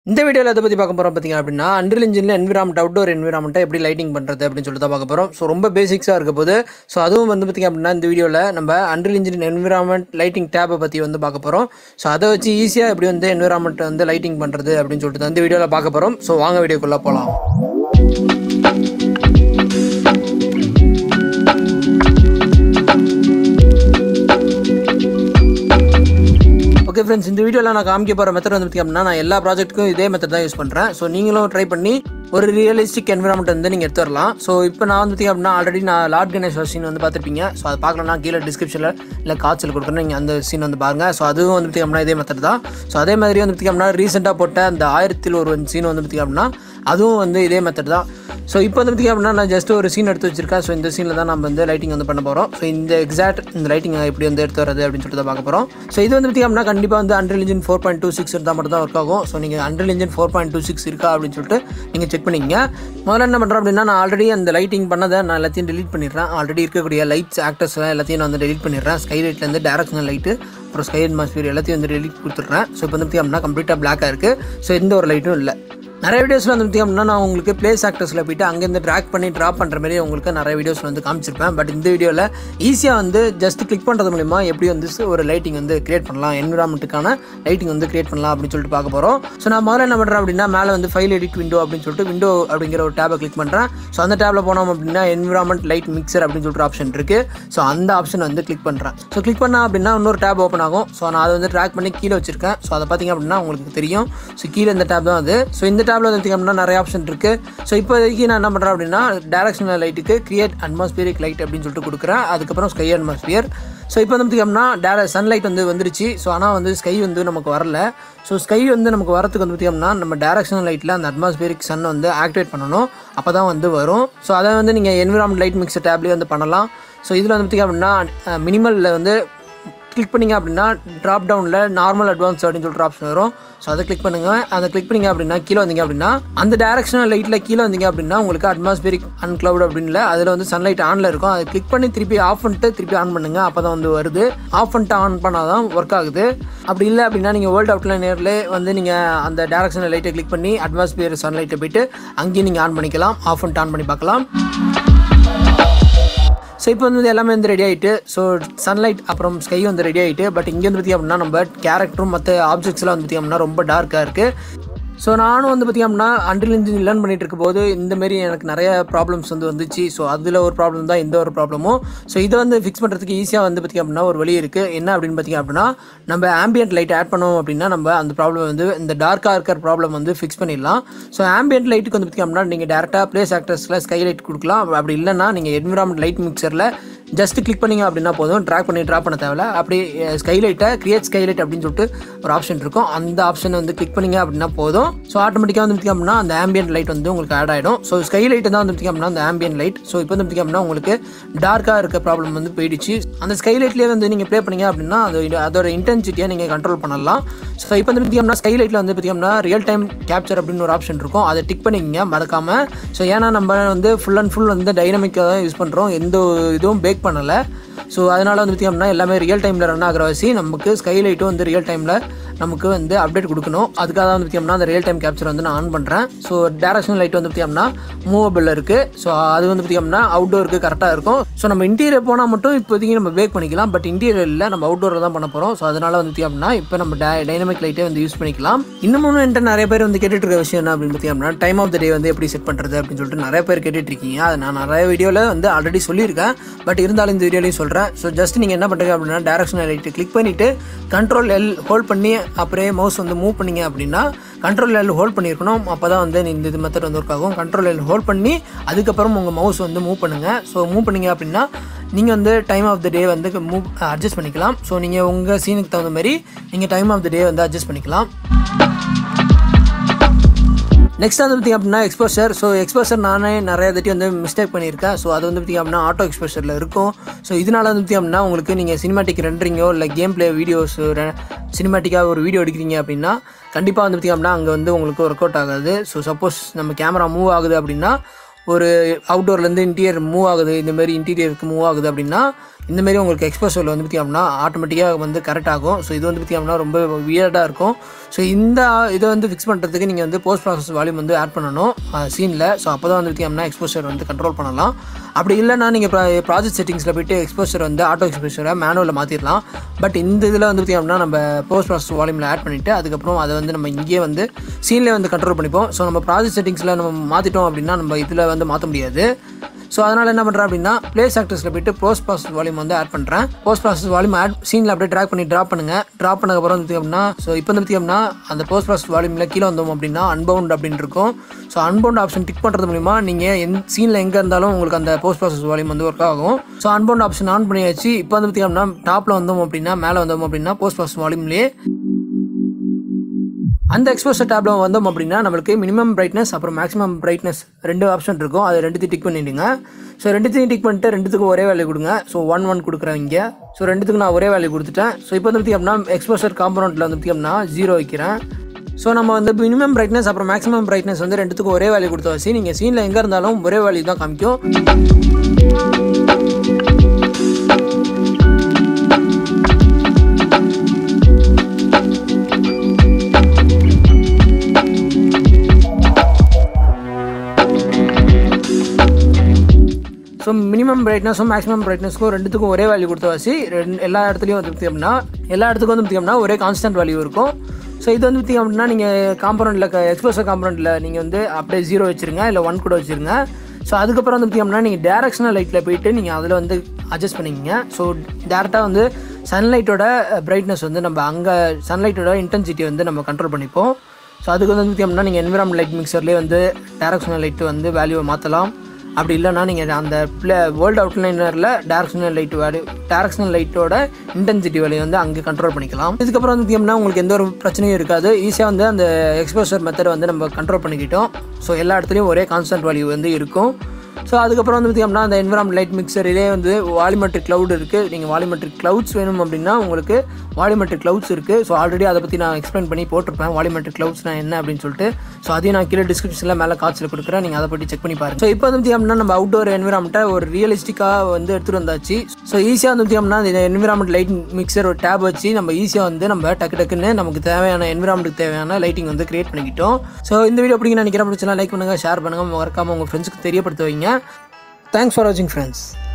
இந்த வீடியோவில் எதை பற்றி பார்க்க போகிறோம் பார்த்தீங்க அப்படின்னா அன்ரில் இன்ஜினில் என்விரான்மெண்ட் அவுட்டோர் என்விரான்மெண்ட்டை எப்படி லைட்டிங் பண்ணுறது அப்படின்னு சொல்லிட்டு தான் பார்க்க போகிறோம் ஸோ ரொம்ப பேசிக்ஸாக இருக்க போது ஸோ அதுவும் வந்து பார்த்திங்க அப்படின்னா இந்த வீடியோவில் நம்ம அன்ரில் இன்ஜின் என்விரான்மெண்ட் லைட்டிங் டேப்பை பற்றி வந்து பார்க்க போகிறோம் ஸோ அதை வச்சு ஈஸியாக எப்படி வந்து என்விரான்மெண்ட் வந்து லைட்டிங் பண்ணுறது அப்படின்னு சொல்லிட்டு தான் இந்த வீடியோவில் பார்க்க போகிறோம் ஸோ வாங்க வீடியோக்குள்ளே போகலாம் ஓகே ஃப்ரெண்ட்ஸ் இந்த வீடியோவில் நான் காமிக்க போகிற மெத்தட் வந்து பார்த்திங்க அப்படின்னா நான் எல்லா ப்ராஜெக்ட்டுக்கும் இதே மெத்தட் தான் யூஸ் பண்ணுறேன் ஸோ நீங்களும் ட்ரை பண்ணி ஒரு ரியலிஸ்டிக் என்விரான்மெண்ட் வந்து நீங்கள் எடுத்து வரலாம் ஸோ இப்போ நான் வந்து பார்த்திங்க அப்படின்னா ஆல்ரெடி நான் லார்ட் கணேஷ் சீன் வந்து பார்த்துருப்பீங்க ஸோ அது பார்க்கலன்னா கீழே டிஸ்கிரிப்ஷனில் இல்லை காய்ச்சல் கொடுக்குறேன் நீங்கள் அந்த சீன் வந்து பாருங்கள் ஸோ அதுவும் வந்து பார்த்திங்க அப்படின்னா இதே மெத்தட் தான் ஸோ அதே மாதிரி வந்து பார்த்திங்க அப்படின்னா ரீசெண்டாக போட்ட அந்த ஆயிரத்தில் ஒரு சீன் வந்து பார்த்திங்க அப்படின்னா அதுவும் வந்து இதே மெத்தட் தான் ஸோ இப்போ வந்து பார்த்திங்க அப்படின்னா நான் ஜஸ்ட் ஒரு சீன் எடுத்து வச்சிருக்கேன் ஸோ இந்த சீனில் தான் நம்ம வந்து லைட்டிங் வந்து பண்ண போகிறோம் ஸோ இந்த எக்ஸாக்ட் இந்த லைட்டிங் எப்படி வந்து எடுத்து வரது அப்படின்னு சொல்லிட்டு தான் பார்க்க போகிறோம் ஸோ இது வந்து பார்த்திங்க அப்படின்னா கண்டிப்பாக வந்து unreal engine four point two six இருந்தால் மட்டும் தான் ஒர்க் ஆகும் ஸோ நீங்கள் unreal engine four point two six இருக்கா அப்படின்னு சொல்லிட்டு நீங்கள் செக் பண்ணிங்க முதல்ல என்ன பண்ணுறேன் அப்படின்னா நான் ஆல்ரெடி அந்த லைட்டிங் பண்ணதை நான் எல்லாத்தையும் delete பண்ணிடுறேன் ஆல்ரெடி இருக்கக்கூடிய லைட்ஸ் ஆக்டர்ஸ்லாம் எல்லாத்தையும் நான் வந்து delete பண்ணிடுறேன் ஸ்கை லைட்லேருந்து டேரக்ஷனல் லைட்டு அப்புறம் ஸ்கை அட்மாஸ்பியர் எல்லாத்தையும் வந்து delete கொடுத்துட்றேன் ஸோ இப்போ வந்து பார்த்திங்க அப்படின்னா கம்ப்ளீட்டாக பிளாக்காக இருக்குது ஸோ எந்த ஒரு லைட்டும் இல்லை நிறைய வீடியோஸில் வந்து பார்த்திங்க அப்படின்னா நான் உங்களுக்கு பிளேஸ் ஆக்டர்ஸில் போயிட்டு அங்கேருந்து ட்ராக் பண்ணி ட்ராப் பண்ணுற மாதிரி உங்களுக்கு நிறைய வீடியோஸ் வந்து காமிச்சிருப்பேன் பட் இந்த வீடியோவில் ஈஸியாக வந்து ஜஸ்ட் கிளிக் பண்ணுறது மூலிமா எப்படி வந்து ஒரு லைட்டிங் வந்து கிரியேட் பண்ணலாம் என்விரான்மெண்ட்டுக்கான லைட்டிங் வந்து கிரியேட் பண்ணலாம் அப்படின்னு சொல்லிட்டு பார்க்க போகிறோம் ஸோ நான் முதல்ல என்ன பண்ணுறேன் அப்படின்னா மேலே வந்து ஃபைல் எடிட் விண்டோ அப்படின்னு சொல்லிட்டு விண்டோ அப்படிங்கிற ஒரு டேபை கிளிக் பண்ணுறேன் ஸோ அந்த டேபில் போனோம் அப்படின்னா என்விரான்மெண்ட் லைட் மிக்சர் அப்படின்னு சொல்லிட்டு ஆப்ஷன் இருக்குது ஸோ அந்த ஆப்ஷன் வந்து கிளிக் பண்ணுறேன் ஸோ கிளிக் பண்ணால் அப்படின்னா இன்னொரு டேப் ஓப்பன் ஆகும் ஸோ நான் அதை வந்து ட்ராக் பண்ணி கீழே வச்சிருக்கேன் ஸோ அதை பார்த்தீங்க அப்படின்னா உங்களுக்கு தெரியும் ஸோ கீழே இந்த டேப் தான் அது ஸோ இந்த டேப்பில் வந்து பார்த்திங்க அப்படின்னா நிறைய ஆப்ஷன் இருக்குது ஸோ இப்போதைக்கு நான் என்ன பண்ணுறேன் அப்படின்னா டேரக்ஷனல் லைட்டுக்கு கிரியேட் அட்மாஸ்பியரிக் லைட் அப்படின்னு சொல்லிட்டு கொடுக்குறேன் அதுக்கப்புறம் ஸ்கை அட்மாஸ்பியர் ஸோ இப்போ வந்து பார்த்திங்கன்னா டேர சன்லைட் வந்து வந்துருச்சு ஸோ ஆனால் வந்து ஸ்கை வந்து நமக்கு வரல ஸோ ஸ்கை வந்து நமக்கு வரத்துக்கு வந்து பார்த்திங்கன்னா நம்ம டேரக்ஷனல் லைட்டில் அந்த அட்மாஸ்பியரிக் சன் வந்து ஆக்டிவேட் பண்ணணும் அப்போ தான் வந்து வரும் ஸோ அதை வந்து நீங்கள் என்விரான்மெண்ட் லைட் மிக்சர் டேப்லேயே வந்து பண்ணலாம் ஸோ இதில் வந்து பார்த்திங்க அப்படின்னா மினிமலில் வந்து கிளிக் பண்ணிங்க அப்படின்னா ட்ராப் டவுனில் நார்மல் அட்வான்ஸ் அப்படின்னு சொல்லிட்டு ஆப்ஷன் வரும் ஸோ அதை கிளிக் பண்ணுங்கள் அதை கிளிக் பண்ணிங்க அப்படின்னா கீழே வந்தீங்க அப்படின்னா அந்த டேரக்ஷனல் லைட்டில் கீழே வந்தீங்க அப்படின்னா உங்களுக்கு அட்மாஸ்பியரிக் அன்க்ளவுட் அப்படின்ல அதில் வந்து சன்லைட் ஆனில் இருக்கும் அதை கிளிக் பண்ணி திருப்பி ஆஃப் பண்ணிட்டு திருப்பி ஆன் பண்ணுங்கள் அப்போ தான் வந்து வருது ஆஃப் பண்ணிட்டு ஆன் பண்ணால் தான் ஒர்க் ஆகுது அப்படி இல்லை அப்படின்னா நீங்கள் வேர்ல்டு அவுட்லைன் நேரில் வந்து நீங்கள் அந்த டேரக்ஷனல் லைட்டை கிளிக் பண்ணி அட்மாஸ்பியர் சன்லைட்டை போயிட்டு அங்கேயும் நீங்கள் ஆன் பண்ணிக்கலாம் ஆஃப் பண்ணிட்டு ஆன் பண்ணி பார்க்கலாம் ஸோ இப்போ வந்து எல்லாமே வந்து ரெடி ஆகிட்டு ஸோ சன்லைட் அப்புறம் ஸ்கை வந்து ரெடி ஆகிட்டு பட் இங்கே வந்து பார்த்திங்க அப்படின்னா நம்ம கேரக்டரும் மற்ற ஆப்ஜெக்ட்ஸ்லாம் வந்து பார்த்திங்க அப்படின்னா ரொம்ப டார்க்காக இருக்குது ஸோ நானும் வந்து பார்த்திங்க அப்படின்னா அன்றில் இன்ஜின் லேர்ன் பண்ணிட்டு இருக்கும்போது இந்தமாரி எனக்கு நிறைய ப்ராப்ளம்ஸ் வந்து வந்துச்சு ஸோ அதில் ஒரு ப்ராப்ளம் தான் இந்த ஒரு ப்ராப்ளமும் ஸோ இதை வந்து ஃபிக்ஸ் பண்ணுறதுக்கு ஈஸியாக வந்து பார்த்திங்க அப்படின்னா ஒரு வழி இருக்குது என்ன அப்படின்னு பார்த்திங்க அப்படின்னா நம்ம ஆம்பியன்ட் லைட் ஆட் பண்ணோம் அப்படின்னா நம்ம அந்த ப்ராப்ளம் வந்து இந்த டார்க்காக இருக்கிற ப்ராப்ளம் வந்து ஃபிக்ஸ் பண்ணிடலாம் ஸோ ஆம்பியன்ட் லைட்டுக்கு வந்து பார்த்திங்க அப்படின்னா நீங்கள் டேரெக்டாக ப்ளேஸ் ஆக்டர்ஸில் ஸ்கை லைட் கொடுக்கலாம் அப்படி இல்லைன்னா நீங்கள் என்விரான்மெண்ட் லைட் மிக்சரில் ஜஸ்ட் கிளிக் பண்ணிங்க அப்படின்னா போதும் ட்ராக் பண்ணி ட்ராப் பண்ண தேவையில்ல அப்படி ஸ்கைலைட்டை கிரியேட் ஸ்கைலைட் அப்படின்னு சொல்லிட்டு ஒரு ஆப்ஷன் இருக்கும் அந்த ஆப்ஷனை வந்து கிளிக் பண்ணிங்க அப்படின்னா போதும் ஸோ ஆட்டோமேட்டிக்காக வந்து பார்த்திங்க அப்படின்னா அந்த ஆம்பியன் லைட் வந்து உங்களுக்கு ஆட் ஆகிடும் ஸோ ஸ்கைலைட் தான் வந்து பார்த்திங்க அப்படின்னா அந்த ஆம்பியன் லைட் ஸோ இப்போ வந்து பார்த்திங்க அப்படின்னா உங்களுக்கு டார்க்காக இருக்க ப்ராப்ளம் வந்து போயிடுச்சு அந்த ஸ்கைலைட்லேயே வந்து நீங்கள் ப்ளே பண்ணீங்க அப்படின்னா அது அதோட இன்டென்சிட்டியை நீங்கள் கண்ட்ரோல் பண்ணலாம் ஸோ இப்போ வந்து பார்த்திங்கன்னா ஸ்கைலைட்டில் வந்து பார்த்திங்கன்னா ரியல் டைம் கேப்சர் அப்படின்னு ஒரு ஆப்ஷன் இருக்கும் அதை டிக் பண்ணிக்கங்க மறக்காமல் ஸோ ஏன்னா நம்ம வந்து ஃபுல் அண்ட் ஃபுல் வந்து டைனமிக்காக தான் யூஸ் பண்ணுறோம் எந்த இதுவும் பேக் பண்ணலை ஸோ அதனால் வந்து பார்த்திங்கன்னா எல்லாமே ரியல் டைமில் ரன் ஆகிற வசி நமக்கு ஸ்கைலைட்டும் வந்து ரியல் டைமில் நமக்கு வந்து அப்டேட் கொடுக்கணும் அதுக்காக வந்து பார்த்திங்கன்னா அந்த ரியல் டைம் கேப்சர் வந்து நான் ஆன் பண்ணுறேன் ஸோ டேரக்ஷன் லைட் வந்து பார்த்திங்கன்னா மூவபிள் இருக்குது ஸோ அது வந்து பார்த்திங்கன்னா அவுட்டோருக்கு கரெக்டாக இருக்கும் ஸோ நம்ம இன்டீரியர் போனால் மட்டும் இப்போதைக்கு நம்ம பேக் பண்ணிக்கலாம் பட் இன்டீரியர் இல்லை நம்ம அவுட்டோரில் தான் பண்ண போகிறோம் ஸோ அதனால் வந்து பார்த்திங்கன்னா இப்போ நம்ம டை டைனமிக் லைட்டே வந்து யூஸ் பண்ணிக்கலாம் இன்னமும் என்கிட்ட நிறைய பேர் வந்து கேட்டுட்டு இருக்க விஷயம் என்ன அப்படின்னு பார்த்திங்கன்னா டைம் ஆஃப் த டே வந்து எப்படி செட் பண்ணுறது அப்படின்னு சொல்லிட்டு நிறைய பேர் கேட்டுட்டு இருக்கீங்க அதை நான் நிறைய வீடியோவில் வந்து ஆல்ரெடி சொல்லியிருக்கேன் பட் இருந்தாலும் இந்த வீடியோலையும் சொல்கிறேன் ஸோ ஜஸ்ட் நீங்கள் என்ன பண்ணுறீங்க அப்படின்னா டேரக்ஷனல் லைட்டு கிளிக் பண்ணிவிட்டு கண்ட்ரோல் எல் ஹோல்ட் பண்ணி அப்படியே மவுஸ் வந்து மூவ் பண்ணீங்க அப்படின்னா கண்ட்ரோல் எல் ஹோல்ட் பண்ணியிருக்கணும் அப்போ தான் வந்து இந்த இது மெத்தட் வந்து ஒர்க் ஆகும் கண்ட்ரோல் எல் ஹோல்ட் பண்ணி அதுக்கப்புறம் உங்கள் மவுஸ் வந்து மூவ் பண்ணுங்கள் ஸோ மூவ் பண்ணீங்க அப்படின்னா நீங்கள் வந்து டைம் ஆஃப் த டே வந்து மூவ் அட்ஜஸ்ட் பண்ணிக்கலாம் ஸோ நீங்கள் உங்கள் சீனுக்கு தகுந்த மாதிரி நீங்கள் டைம் ஆஃப் த டே வந்து அட்ஜஸ்ட் பண்ணிக்கலாம் நெக்ஸ்ட் வந்து பார்த்திங்க அப்படின்னா எக்ஸ்போசர் ஸோ எக்ஸ்போசர் நானே நிறைய தாட்டி வந்து மிஸ்டேக் பண்ணியிருக்கேன் ஸோ அது வந்து பார்த்திங்க அப்படின்னா ஆட்டோ எக்ஸ்போசரில் இருக்கும் ஸோ இதனால் வந்து பார்த்திங்க அப்படின்னா உங்களுக்கு நீங்கள் சினிமாட்டிக் ரெண்டரிங்கோ இல்லை கேம் பிளே வீடியோஸ் சினிமாட்டிக்காக ஒரு வீடியோ எடுக்கிறீங்க அப்படின்னா கண்டிப்பாக வந்து பார்த்திங்க அப்படின்னா அங்கே வந்து உங்களுக்கு ஒர்க் அவுட் ஆகாது ஸோ சப்போஸ் நம்ம கேமரா மூவ் ஆகுது அப்படின்னா ஒரு அவுட்டோர்லேருந்து இன்டீரியர் மூவ் ஆகுது இந்த மாதிரி இன்டீரியருக்கு மூவ் ஆகுது அப்படின்னா இந்த மாதிரி உங்களுக்கு எக்ஸ்போசரில் வந்து பார்த்திங்க அப்படின்னா ஆட்டோமேட்டிக்காக வந்து கரெக்ட் ஆகும் ஸோ இது வந்து பார்த்திங்க அப்படின்னா ரொம்ப வியர்டாக இருக்கும் ஸோ இந்த இதை வந்து ஃபிக்ஸ் பண்ணுறதுக்கு நீங்கள் வந்து போஸ்ட் ப்ராசஸ் வால்யூம் வந்து ஆட் பண்ணணும் சீனில் ஸோ அப்போ தான் வந்து பார்த்திங்க அப்படின்னா எக்ஸ்போசர் வந்து கண்ட்ரோல் பண்ணலாம் அப்படி இல்லைனா நீங்கள் ப்ராஜெக்ட் செட்டிங்ஸில் போயிட்டு எக்ஸ்போசர் வந்து ஆட்டோ எக்ஸ்போசரை மேனுவலில் மாற்றிடலாம் பட் இந்த இதில் வந்து பார்த்திங்க அப்படின்னா நம்ம போஸ்ட் ப்ராசஸ் வால்யூமில் ஆட் பண்ணிவிட்டு அதுக்கப்புறம் அதை வந்து நம்ம இங்கேயே வந்து சீனில் வந்து கண்ட்ரோல் பண்ணிப்போம் ஸோ நம்ம ப்ராஜெக்ட் செட்டிங்ஸில் நம்ம மாற்றிட்டோம் அப்படின்னா நம்ம இதில் வந்து மாற்ற முடியாது ஸோ அதனால் என்ன பண்ணுறேன் அப்படின்னா ப்ளேஸ் ஆக்டர்ஸில் போயிட்டு போஸ்ட் ப்ராசஸ் வால்யூம் வந்து ஆட் பண்ணுறேன் போஸ்ட் ப்ராசஸ் வால்யூம் ஆட் சீனில் அப்படியே ட்ராக் பண்ணி ட்ராப் பண்ணுங்கள் ட்ராப் பண்ணக்கப்புறம் வந்து அப்படின்னா ஸோ இப்போ வந்து பார்த்திங்க அப்படின்னா அந்த போஸ்ட் ப்ராசஸ் வால்யூமில் கீழே வந்தோம் அப்படின்னா அன்பவுண்ட் அப்படின்னு இருக்கும் ஸோ அன்பவுண்ட் ஆப்ஷன் டிக் பண்ணுறது மூலிமா நீங்கள் எந் சீனில் எங்கே இருந்தாலும் உங்களுக்கு அந்த போஸ்ட் ப்ராசஸ் வால்யூம் வந்து ஒர்க் ஆகும் ஸோ அன்பவுண்ட் ஆப்ஷன் ஆன் பண்ணியாச்சு இப்போ வந்து பார்த்திங்க அப்படின்னா டாப்பில் வந்தோம் அப்படின்னா மேலே வந்தோம் அப்படின்னா போஸ்ட் ப்ராசஸ் வால்யூம்லேயே அந்த எக்ஸ்போசர் டேப்ல வந்தோம் அப்படின்னா நம்மளுக்கு மினிமம் பிரைட்னஸ் அப்புறம் மேக்ஸிமம் பிரைட்னஸ் ரெண்டு ஆப்ஷன் இருக்கும் அது ரெண்டுத்தையும் டிக் பண்ணிடுங்க ஸோ ரெண்டுத்தையும் டிக் பண்ணிட்டு ரெண்டுத்துக்கும் ஒரே வேல்யூ கொடுங்க ஸோ ஒன் ஒன் கொடுக்குறேன் இங்கே ஸோ ரெண்டுத்துக்கும் நான் ஒரே வேல்யூ கொடுத்துட்டேன் ஸோ இப்போ வந்து அப்படின்னா எக்ஸ்போசர் காம்பனண்ட்டில் வந்து அப்படின்னா ஜீரோ வைக்கிறேன் ஸோ நம்ம வந்து மினிமம் பிரைட்னஸ் அப்புறம் மேக்ஸிமம் பிரைட்னஸ் வந்து ரெண்டுத்துக்கும் ஒரே வேல்யூ கொடுத்த வச்சு நீங்கள் சீனில் எங்கே இருந்தாலும் ஒரே வேல்யூ தான் காமிக்கும் ஸோ மினிமம் பிரைட்னஸும் மேக்ஸிமம் பிரைட்னஸ்க்கும் ரெண்டுத்துக்கும் ஒரே வேல்யூ கொடுத்த வச்சு ரெண்டு எல்லா இடத்துலையும் வந்து பார்த்திங்க அப்படின்னா எல்லா இடத்துக்கும் வந்து பார்த்திங்க அப்படின்னா ஒரே கான்ஸ்டன்ட் வேல்யூ இருக்கும் ஸோ இது வந்து பார்த்திங்க அப்படின்னா நீங்கள் காம்பனண்ட்டில் எக்ஸ்போசர் காம்பனண்ட்டில் நீங்கள் வந்து அப்படியே ஜீரோ வச்சுருங்க இல்லை ஒன் கூட வச்சுருங்க ஸோ அதுக்கப்புறம் வந்து பார்த்திங்க அப்படின்னா நீங்கள் டேரக்ஷனல் லைட்டில் போயிட்டு நீங்கள் அதில் வந்து அட்ஜஸ்ட் பண்ணிக்கங்க ஸோ டேரெக்டாக வந்து சன்லைட்டோட பிரைட்னஸ் வந்து நம்ம அங்கே சன்லைட்டோட இன்டென்சிட்டி வந்து நம்ம கண்ட்ரோல் பண்ணிப்போம் ஸோ அதுக்கு வந்து பார்த்திங்கன்னா நீங்கள் என்விரான்மெண்ட் லைட் மிக்சர்லேயே வந்து டேரக்ஷனல் லைட்டு வந்து வேல்யூவை மாற்றலாம் அப்படி இல்லைனா நீங்கள் அந்த ப்ளே வேர்ல்டு அவுட்லைனரில் டேரக்ஷனல் லைட் வேல்யூ டேரக்ஷனல் லைட்டோட இன்டென்சிட்டி வேல்யூ வந்து அங்கே கண்ட்ரோல் பண்ணிக்கலாம் இதுக்கப்புறம் வந்து பார்த்தீங்கன்னா உங்களுக்கு எந்த ஒரு பிரச்சனையும் இருக்காது ஈஸியாக வந்து அந்த எக்ஸ்போசர் மெத்தட் வந்து நம்ம கண்ட்ரோல் பண்ணிக்கிட்டோம் ஸோ எல்லா இடத்துலையும் ஒரே கான்ஸ்டன்ட் வேல்யூ வந்து இருக்கும் ஸோ அதுக்கப்புறம் வந்து பார்த்திங்கன்னா அந்த என்விரான்மெண்ட் லைட் மிக்சரிலே வந்து வாலிமெட்ரிக் க்ளவுட் இருக்குது நீங்கள் வாலிமெட்ரிக் க்ளவுட்ஸ் வேணும் அப்படின்னா உங்களுக்கு வாலிமெட்ரிக் க்ளவுட்ஸ் இருக்குது ஸோ ஆல்ரெடி அதை பற்றி நான் எக்ஸ்பிளைன் பண்ணி போட்டிருப்பேன் வாலிமெட்ரிக் க்ளவுட்ஸ்னா என்ன அப்படின்னு சொல்லிட்டு ஸோ அதையும் நான் கீழே டிஸ்கிரிப்ஷனில் மேலே காட்சியில் கொடுக்குறேன் நீங்கள் அதை பற்றி செக் பண்ணி பாருங்கள் ஸோ இப்போ வந்து பார்த்திங்கன்னா நம்ம அவுட்டோர் என்விரான்மெண்ட்டை ஒரு ரியலிஸ்டிக்காக வந்து எடுத்துகிட்டு வந்தாச்சு ஸோ ஈஸியாக வந்து பார்த்திங்கன்னா இந்த என்விரான்மெண்ட் லைட் மிக்சர் ஒரு டேப் வச்சு நம்ம ஈஸியாக வந்து நம்ம டக்கு டக்குன்னு நமக்கு தேவையான என்விரான்மெண்ட்டுக்கு தேவையான லைட்டிங் வந்து கிரியேட் பண்ணிக்கிட்டோம் ஸோ இந்த வீடியோ பிடிங்க நினைக்கிறேன் பிடிச்சா லைக் பண்ணுங்கள் ஷேர் பண்ணுங்கள் மறக்காமல் உங்கள் ஃப்ரெண்ட்ஸுக்கு தெரியப்படுத்த வைங்க தேங்க்ஸ் ஃபார் வாட்சிங் ஃப்ரெண்ட்ஸ்